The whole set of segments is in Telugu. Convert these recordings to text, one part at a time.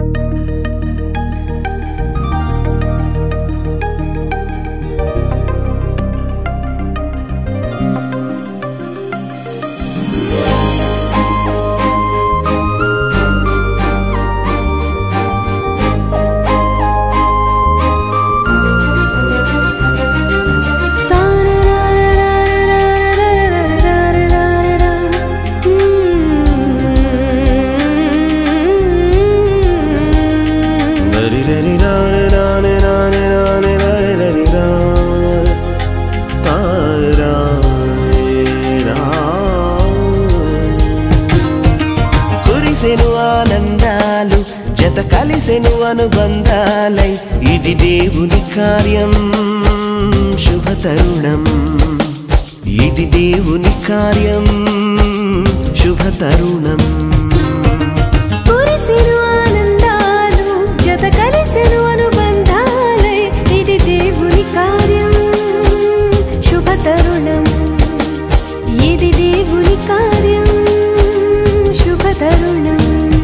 కురిసెను ఆనందాలు జత కలిసెను అనుబంధాలై ఇది దేవుని కార్యం శుభ తరుణం ఇది దేవుని కార్యం శుభ తరుణం కురిసెను ఆనందాలు జత కలిసెను అనుబంధాలై ఇది దేవుని కార్యం శుభ తరుణం ఇది దేవుని కార్యం శుభ తరుణం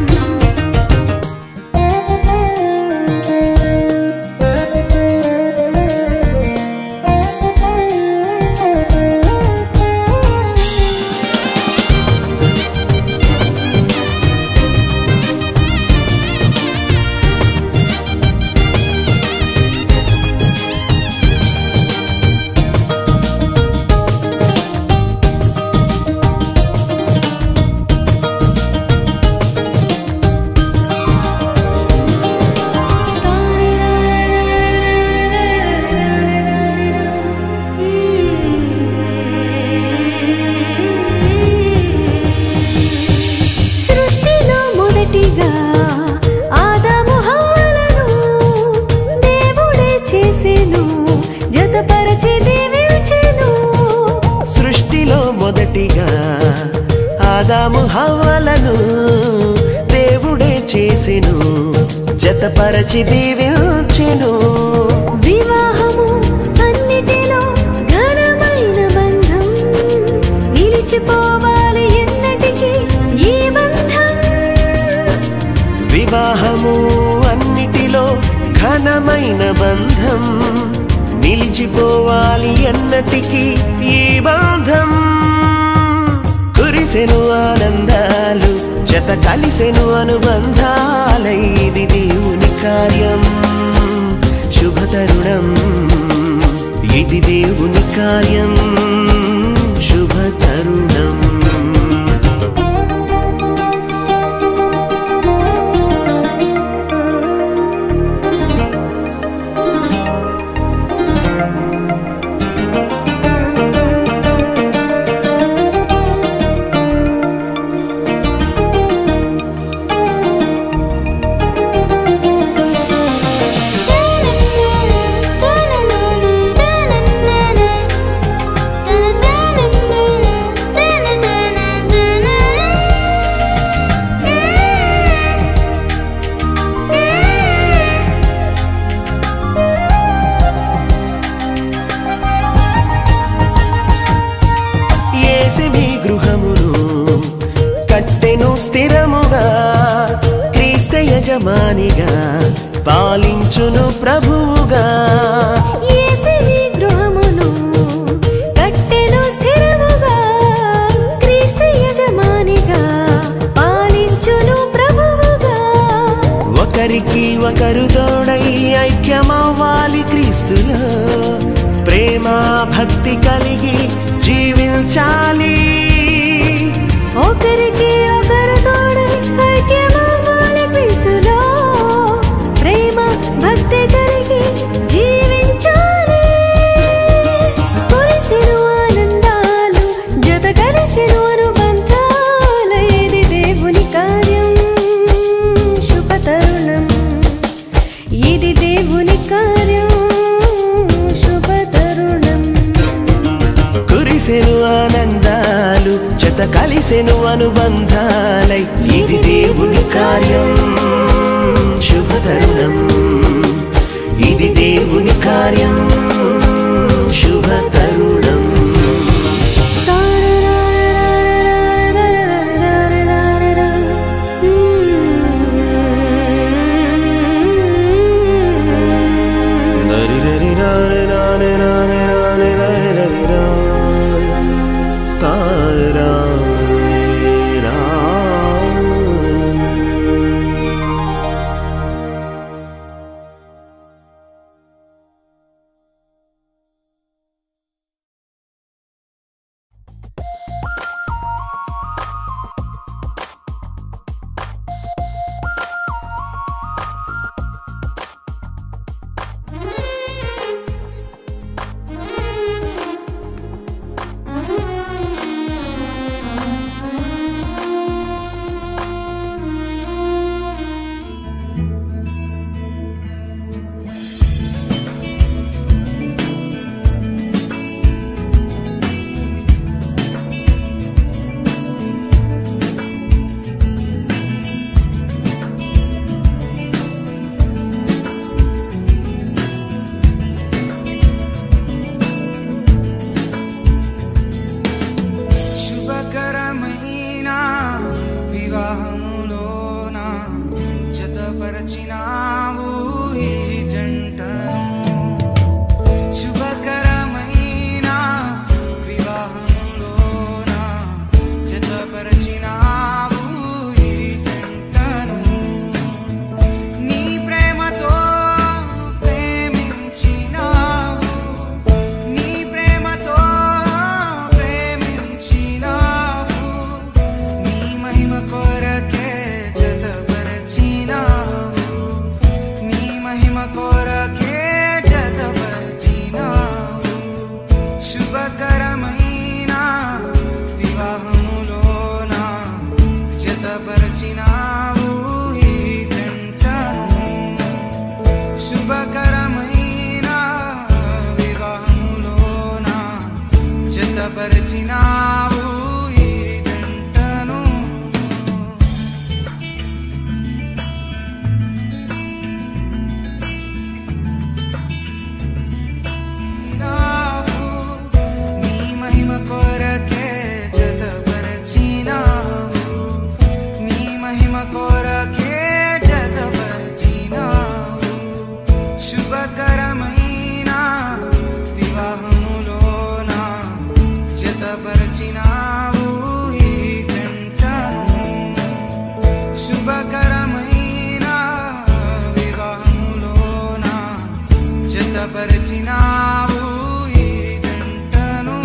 సృష్టిలో మొదటిగా ఆదాము హవ్వలను దేవుడే చేసెను జతపరచి దీవించెను సృష్టిలో మొదటిగా ఆదాము హవ్వలను దేవుడే చేసెను జతపరచి దీవించెను వివాహము అన్నిటిలో ఘనమైన బంధం నిలిచిపోవాలి ఎన్నటికీ ఈ బంధం వివాహము అన్నిటిలో ఘనమైన బంధం నిలిచిపోవాలి ఎన్నటికీ ఈ బంధం కురిసెను ఆనందాలు జత కలిసెను అనుబంధాలై ఇది దేవుని కార్యం శుభ తరుణం ఇది దేవుని కార్యం శుభ తరుణం ఏసి మీ గృహమును కట్టెను స్థిరముగా క్రీస్త యజమానిగా పాలించును ప్రభువుగా యేసు ఈ గృహమును కట్టెను స్థిరముగా క్రీస్తు యజమానిగా పాలించును ప్రభువుగా ఒకరికి ఒకరు తోడై ఐక్యమవ్వాలి క్రీస్తులో ప్రేమ భక్తి కలిగి జీవించాలి ఒకరికి ఒకరు తోడై ఐక్యమవ్వాలి క్రీస్తులో ప్రేమ భక్తి కలిగి జీవించాలి కురిసెను ఆనందాలు జత కలిసెను అనుబంధాల ఇది దేవుని కార్యం శుభ తరుణం ఇది దేవుని కార్యం శుభ తరుణం కురిసెను ఆనందాలు జత కలిసెను అనుబంధాలై ఇది దేవుని కార్యం శుభ తరుణం ఇది దేవుని కార్యం శుభ తరుణం తారరారరారరారరారరారరా. మ్మ్. జతపరచినావు ఈ జంటను శుభకరమైన వివాహములోన జతపరచినావు ఈ జంటను నీ ప్రేమతో ప్రేమించినావు నీ ప్రేమతో ప్రేమించినావు నీ మహిమ కొరకే జతపరచినావు నీ మహిమ కొరకే జతపరచినావు శుభకరమైన వివాహములోన జతపరచినావు ఈ జంటను శుభకరమైన వివాహములోన జతపరచినావు ఈ జంటను నీ మహిమ కొరకే జతపరచినావు నీ మహిమ కొరకే జతపరచినావు శుభకరమైన వివాహములోన జతపరచినావు ఈ జంటను శుభకరమైన వివాహములోన జతపరచినావు ఈ జంటను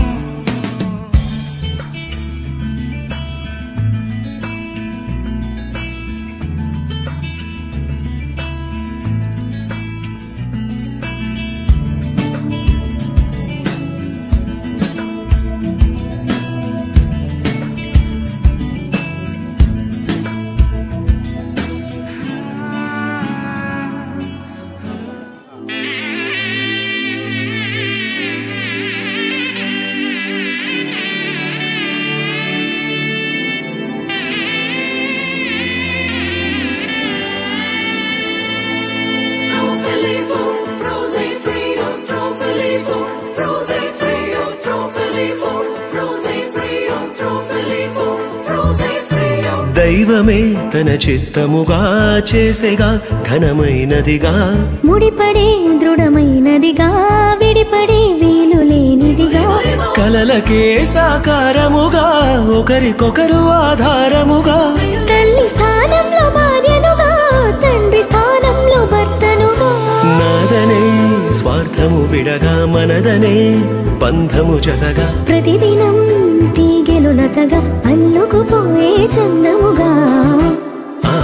Trofelivo, frozen frio, trofelivo, frozen frio, trofelivo, frozen frio, trofelivo, frozen frio. దైవమే తన చిత్తముగా చేసేగా ఘనమైనదిగా ముడిపడే దృఢమైనదిగా విడిపడే వీలు లేనిదిగా కలలకే సాకారముగా ఒకరికొకరు ఆధారముగా తల్లి స్థానంలో భార్యనుగా తండ్రి స్థానంలో భర్తనుగా నాదనే స్వార్థము విడగా మనదనే బంధము జతగా ప్రతిదినం తీగెలు లతగా అల్లుకుపోయే చందముగా ఆ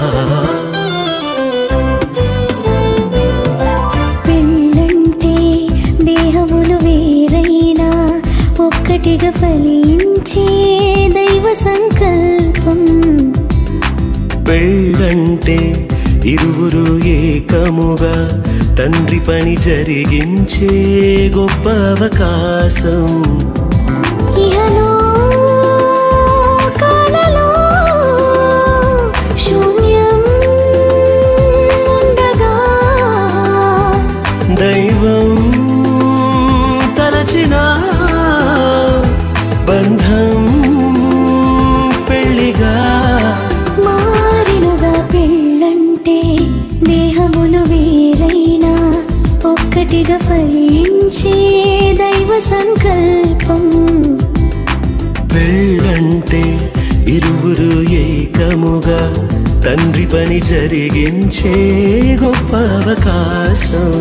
పెళ్ళంటే దేహములు వేరైనా ఒక్కటిగా ఫలించే దైవ సంకల్పం పెళ్ళంటే ఇరువురు ఏకముగా తండ్రి పని జరిగించే గొప్ప అవకాశం ఇహలో కాలలో శూన్యం ఉండగా దైవం తలచిన బంధం పెళ్లిగా మారినుగా పెళ్ళంటే దేహములు వేరైనా ఒక్కటిగా ఫలించే దైవ సంకల్పం పెళ్ళంటే ఇరువురు ఏకముగా తండ్రి పని జరిగించే గొప్ప అవకాశం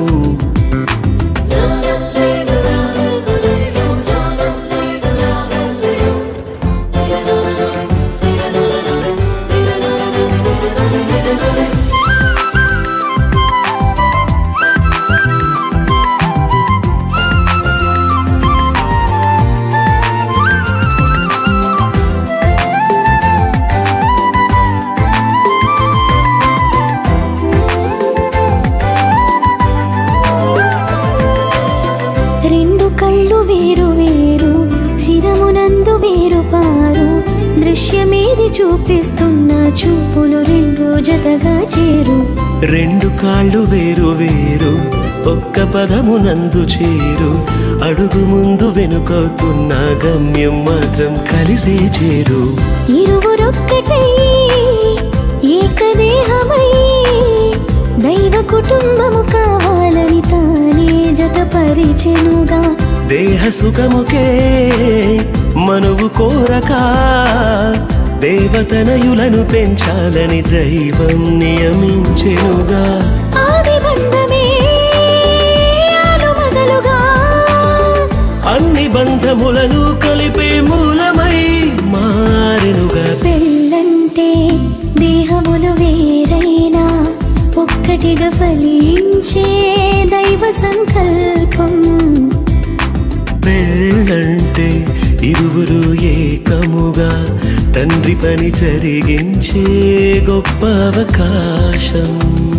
రెండు కళ్ళు వేరు వేరు శిరమునందు వేరు పారు దృశ్యమేది చూపిస్తున్న చూపులు రెండు జతగా చేరు రెండు కాళ్ళు వేరు వేరు ఒక్క పదమునందు చేరు అడుగు ముందు వెనుకవుతున్న గమ్యం మాత్రం కలిసే చేరు ఇరువురొక్కటై ఏకదేహమై మరిచెనుగా దేహ సుఖముకే మనువు కోరక దేవతనయులను పెంచాలని దైవం నియమించెనుగా ఆది బంధమే ఆలు మొదలుగా అన్ని బంధములను కలిపే మూలమై మారెనుగా పెళ్ళంటే దేహములు వేరైనా ఒక్కటిగా ఫలించే దైవ సంకల్పం పెళ్ళంటే ఇరువురు ఏకముగా తండ్రి పని జరిగించే గొప్ప అవకాశం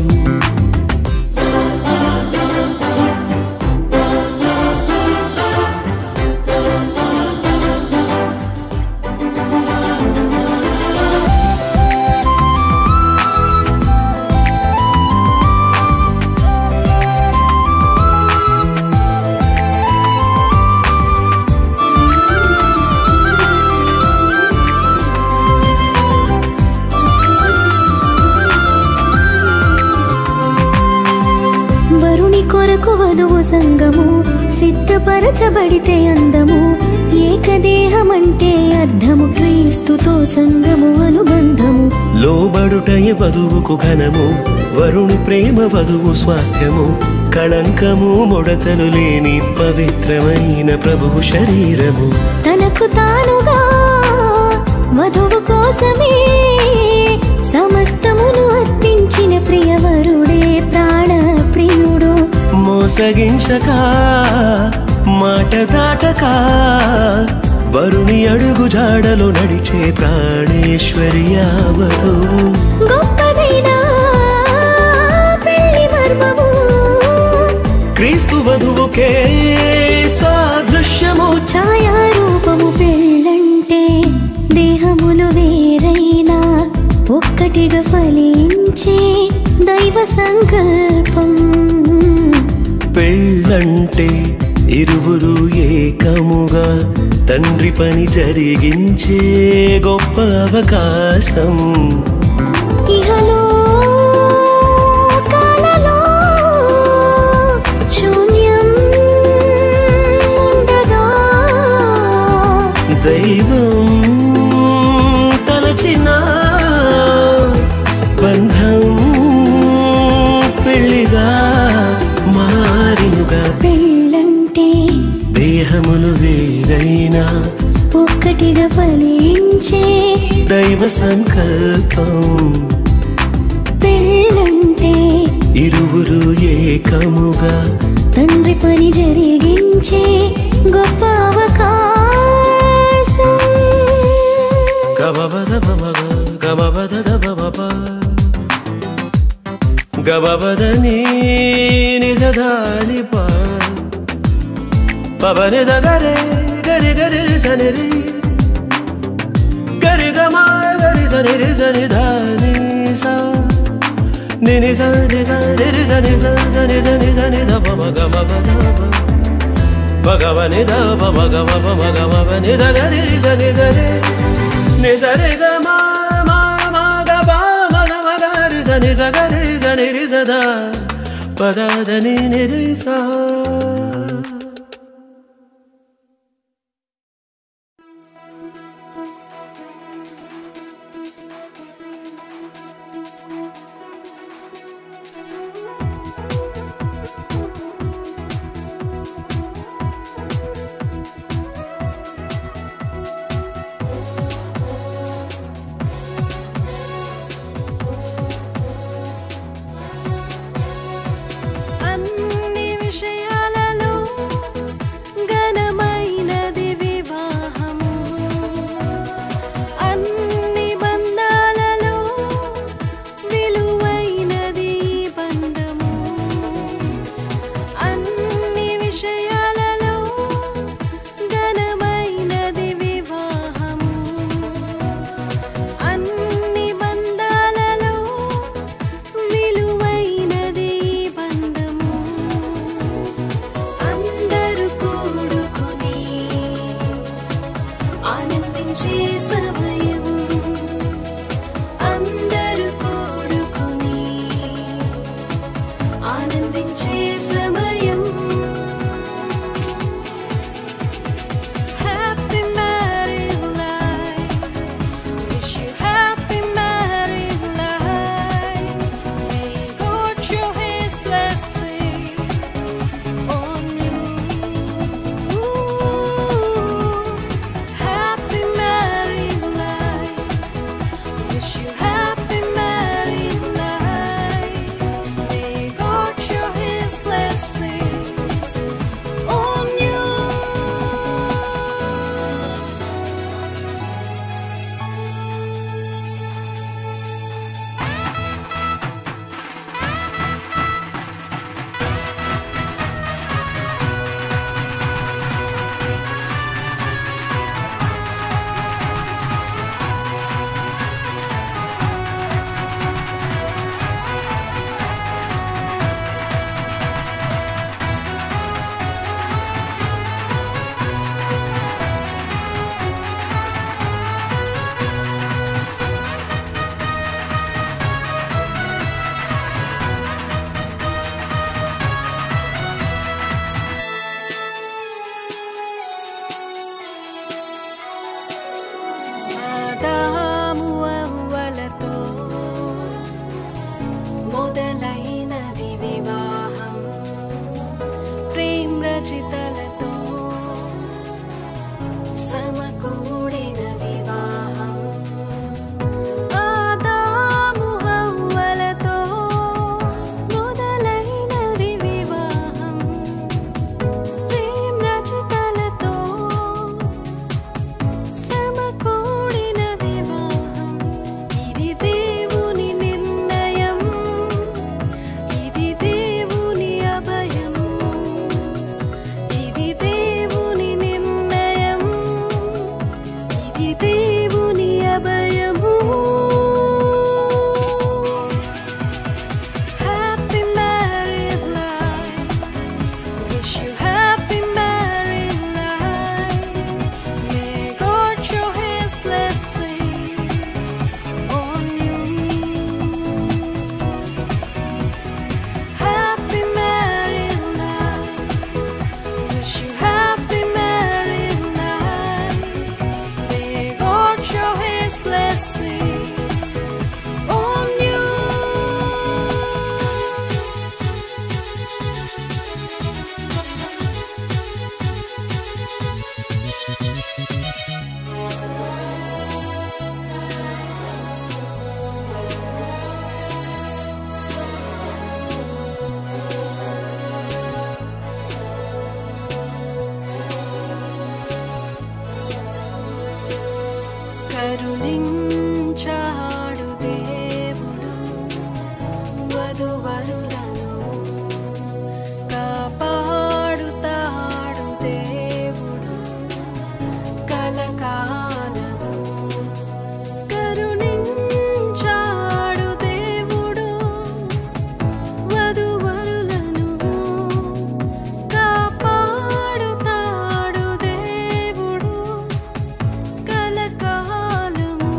వరుని కొరకు వధువు సంగము సిద్ధపరచబడితే అందము ఏకదేహమంటే అర్థము క్రీస్తుతో సంగము అనుబంధము లోబడుటయ వధువుకు ఘనము వరుణి ప్రేమ వధువు స్వాస్థ్యము కళంకము ముడతలు లేని పవిత్రమైన ప్రభువు శరీరము తనకు తానుగా వధువు కోసమే సమస్తమును అర్పించిన ప్రియవరుడే ప్రాణ ప్రియుడు మోసగించక మాట దాటక వరుణి అడుగు జాడలో నడిచే ప్రాణేశ్వర్యా వధువు గొప్పదైన పెళ్లి మర్మము క్రీస్తు వధువుకే సాదృశ్యము ఛాయారూపము పెళ్ళంటే దేహములు వేరైనా ఒక్కటిగా ఫలించే దైవ సంకల్పం పెళ్ళంటే ఇరువురు ఏకముగా తండ్రి పని జరిగించే గొప్ప అవకాశం ఇహలో కాలలో శూన్యం ఉండగా దైవం తలచిన బంధం పెళ్లిగా మారినుగా పెళ్ళంటే దేహములు వేరైనా ఒక్కటిగా ఫలించే దైవ సంకల్పం పెళ్ళంటే ఇరువురు ఏకముగా తండ్రి పని జరిగించే గొప్ప అవకాశం గబబద బబగ గబబద గబబబ గబబద నీ నిజదాని పా పబ నిజ గరే గరి గరి సని రి గరి గమ గరి సని రి సని ధాని సా ని ని స ని స రి రి స ని స స ని స ని స ని ధ ప మ గ మ ప ధ ప భగవని ద ప మ గ మ ప మ గ మ ప ని ధ గ రి రి స ని స రి ని స రి గ మ మ మ గ ప మ గ మ గ రి స ని స గ రి స ని రి స ధ ప ద ధ ని ని రి స అన్ని విషయాలలో వధువరులను కాపాడుతాడు దేవుడు కలకాలము కరుణించాడు దేవుడు వధువరులను కాపాడుతాడు దేవుడు కలకాలము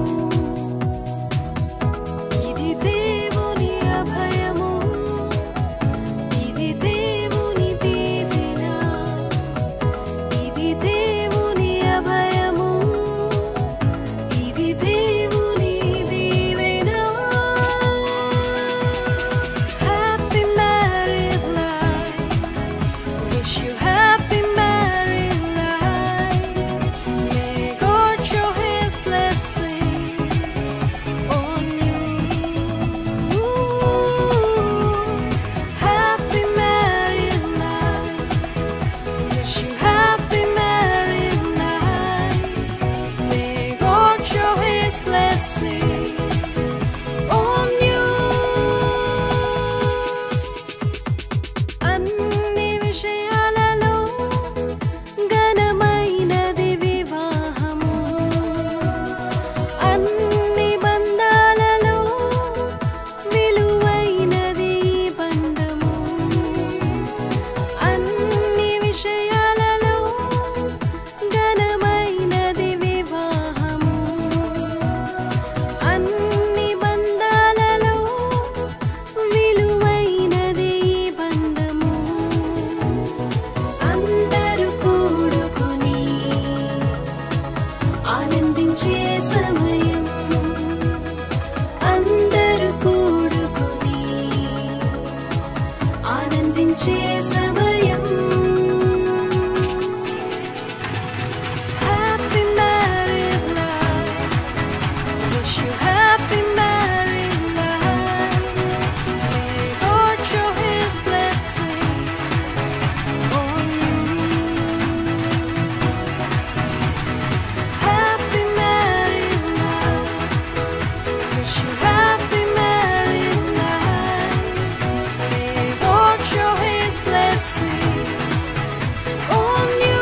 ఇది దేవుని అభయము ఇది దేవుని దీవెన ఇది దేవుని అభయము ఇది దేవుని దీవెన happy marriage life Wish you happy married life. May God show His blessings on you. Happy married life. Wish you happy married life. May God show His blessings on you. అన్ని విషయాలలో ఘనమైనది వివాహము అన్ని బంధాలలో విలువైనది ఈ బంధము అన్ని విషయాలలో ఘనమైనది వివాహము అన్ని బంధాలలో విలువైనది ఈ బంధము అందరూ కూడుకుని ఆనందించే సమయం అందరూ కూడుకుని ఆనందించే సమయం happy marriage life Wish you happy married life. May God show His blessings on you. Happy married life. Wish you happy married life. May God show His blessings on you.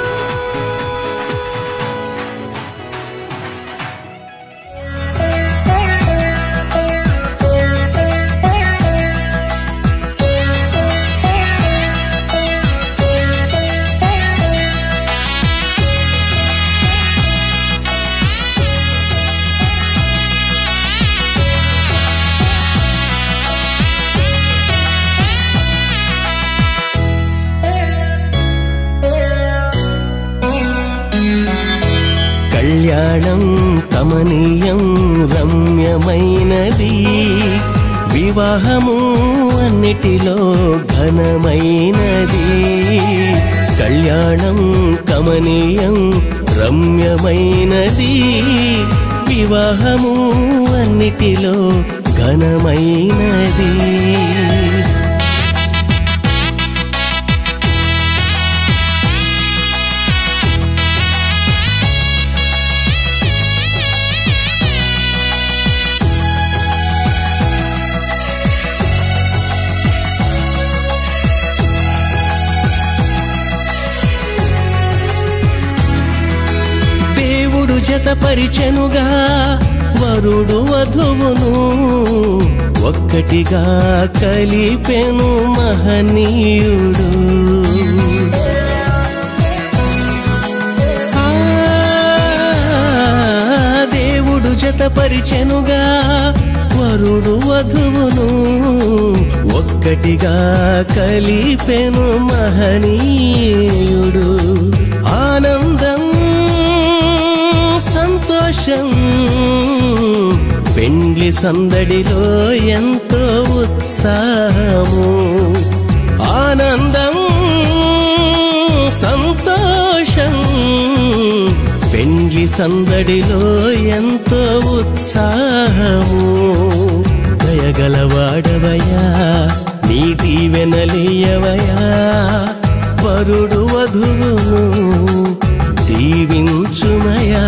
కళ్యాణం కమనీయం రమ్యమైనది వివాహము అన్నిటిలో ఘనమైనది కళ్యాణం కమనీయం రమ్యమైనది వివాహము అన్నిటిలో ఘనమైనది దేవుడు జతపరిచెనుగా వరుడు వధువును ఒక్కటిగా కలిపెను మహనీయుడు ఆ, దేవుడు జతపరిచెనుగా వరుడు వధువును ఒక్కటిగా కలిపెను మహనీయుడు ఆనందం సంతోషం పెండ్లి సందడిలో ఎంతో ఉత్సాహము ఆనందం సంతోషం పెండ్లి సందడిలో ఎంతో ఉత్సాహము దయగలవాడవయా నీ దీవెనలీయవయా వరుడు వధువును దీవించుమయా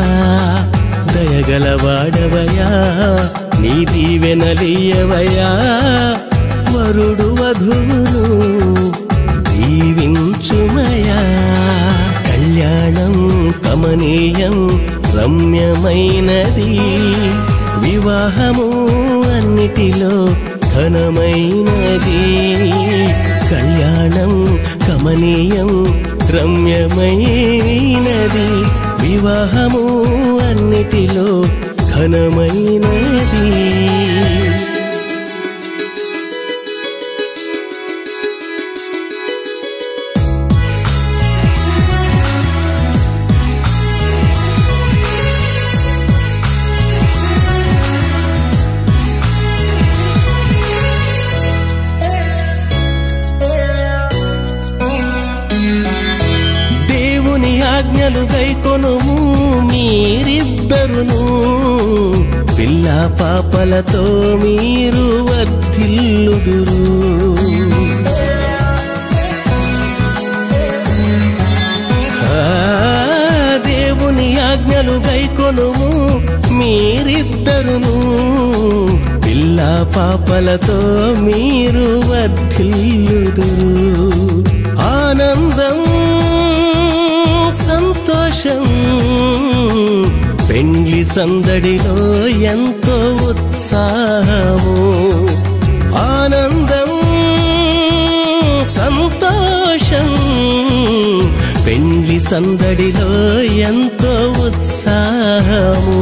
దయగలవాడవయా నీ దీవెనలీయవయా వరుడు వరుడు వధువును దీవించుమయా కళ్యాణం కమనీయం రమ్యమైనది వివాహము అన్నిటిలో ఘనమైనది కళ్యాణం కమనీయం రమ్యమైనది వివాహము అన్నిటిలో ఘనమైనది దేవుని ఆజ్ఞలు గైకొనుము మీరిద్దరును పిల్ల పాపలతో మీరు వర్ధిల్లుదురు ఆ, దేవుని ఆజ్ఞలు గైకొనుము మీరిద్దరును పిల్ల పాపలతో మీరు వర్ధిల్లుదురు ఆనందం సంతోషం పెండ్లి సందడిలో ఎంతో ఉత్సాహము ఆనందం సంతోషం పెండ్లి సందడిలో ఎంతో ఉత్సాహము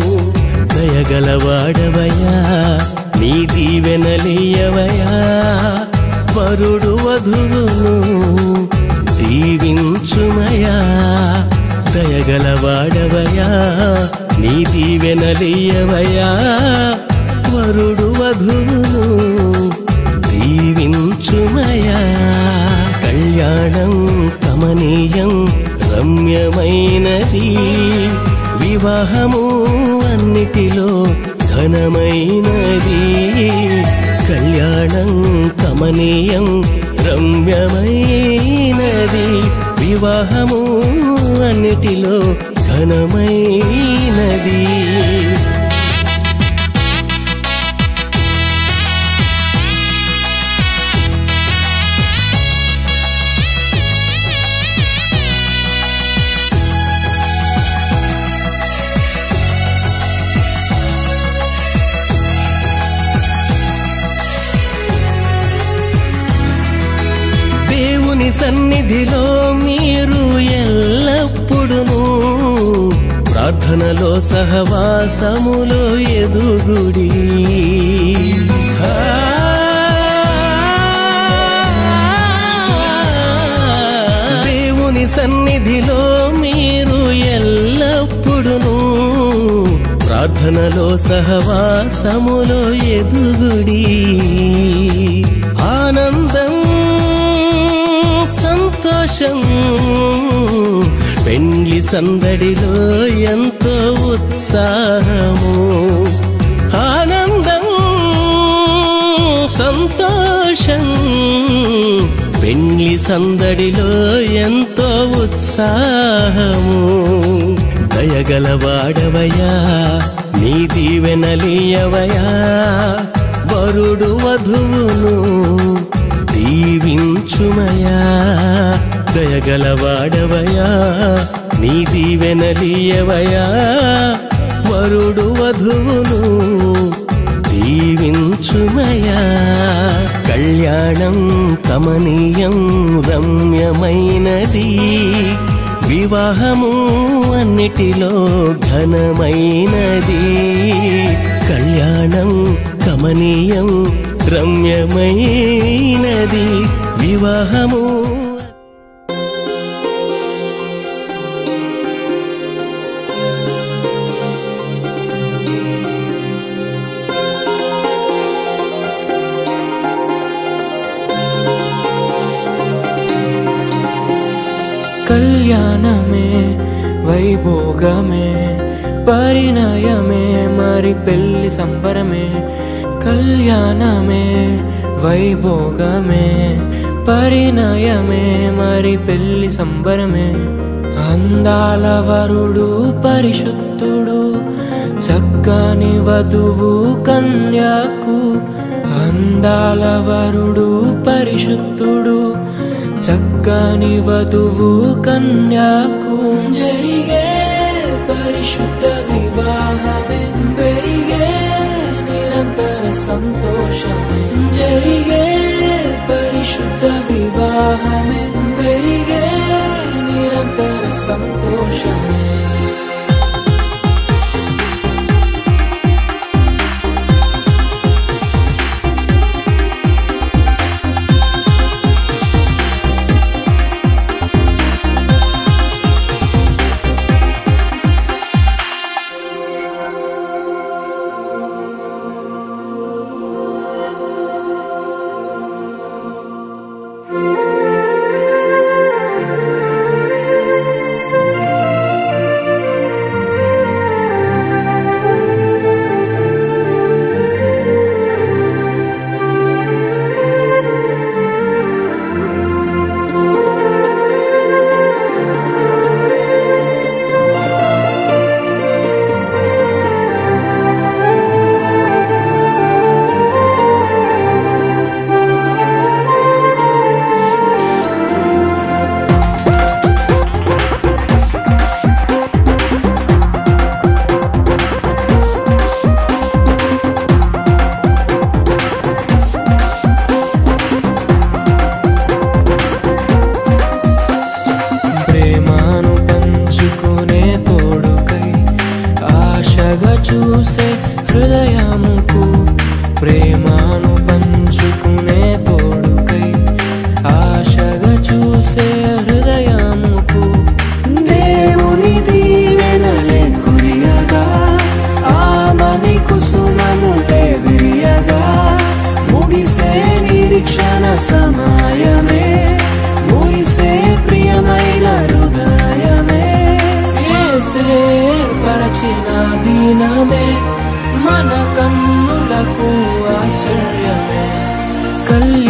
దయగలవాడవయా నీ దీవెనలీయవయా వరుడు వధువును దీవించుమయా దయగలవాడవయా నీ దీవెనలీయవయా వరుడు వధువును దీవించుమయా కళ్యాణం కమనీయం రమ్యమైనది వివాహము అన్నిటిలో ఘనమైనది కళ్యాణం కమనీయం రమ్యమైనది వివాహము అన్నిటిలో ఘనమైనది దేవుని సన్నిధిలో మీరు ఎల్లప్పుడును ప్రార్థనలో సహవాసములో ఎదుగుడి ఆ, దేవుని సన్నిధిలో మీరు ఎల్లప్పుడును ప్రార్థనలో సహవాసములో ఎదుగుడి ఆనందం సంతోషం పెండ్లి సందడిలో ఎంతో ఉత్సాహము ఆనందం సంతోషం పెండ్లి సందడిలో ఎంతో ఉత్సాహము దయగలవాడవయా నీ దీవెనలీయవయా వరుడు వధువును దీవించుమయా దయగలవాడవయా నీ దీవెనలీయవయా వరుడు వధువును దీవించుమయా కళ్యాణం కమనీయం రమ్యమైనది వివాహము అన్నిటిలో ఘనమైనది కళ్యాణం కమనీయం రమ్యమైనది వివాహము కళ్యాణమే వైభోగమే పరిణయమే మరి పెళ్లి సంబరమే కళ్యాణమే వైభోగమే పరిణయమే మరి పెళ్లి సంబరమే అందాల వరుడు పరిశుద్ధుడు చక్కని వధువు కన్యాకు అందాల వరుడు పరిశుద్ధుడు చక్కని వధువు కన్యాకు జరిగే పరిశుద్ధ వివాహమే పెరిగే నిరంతర సంతోషమే జరిగే పరిశుద్ధ వివాహమే పెరిగే నిరంతర సంతోషమే ప్రేమను పంచుకునే తోడుకై ఆశగా చూసే హృదయముకు ప్రేమను పంచుకునే తోడుకై ఆశగా చూసే హృదయముకు దేవుని దీవెనలే కురియగా ఆమని కుసుమనులే విరియగా ముగిసే నిరీక్షణ సమయమే మురిసే ప్రియమైన హృదయమే ఏర్పరచిన దీనమే మన కన్నులకు ఆశ్చర్యమే కళ్యాణ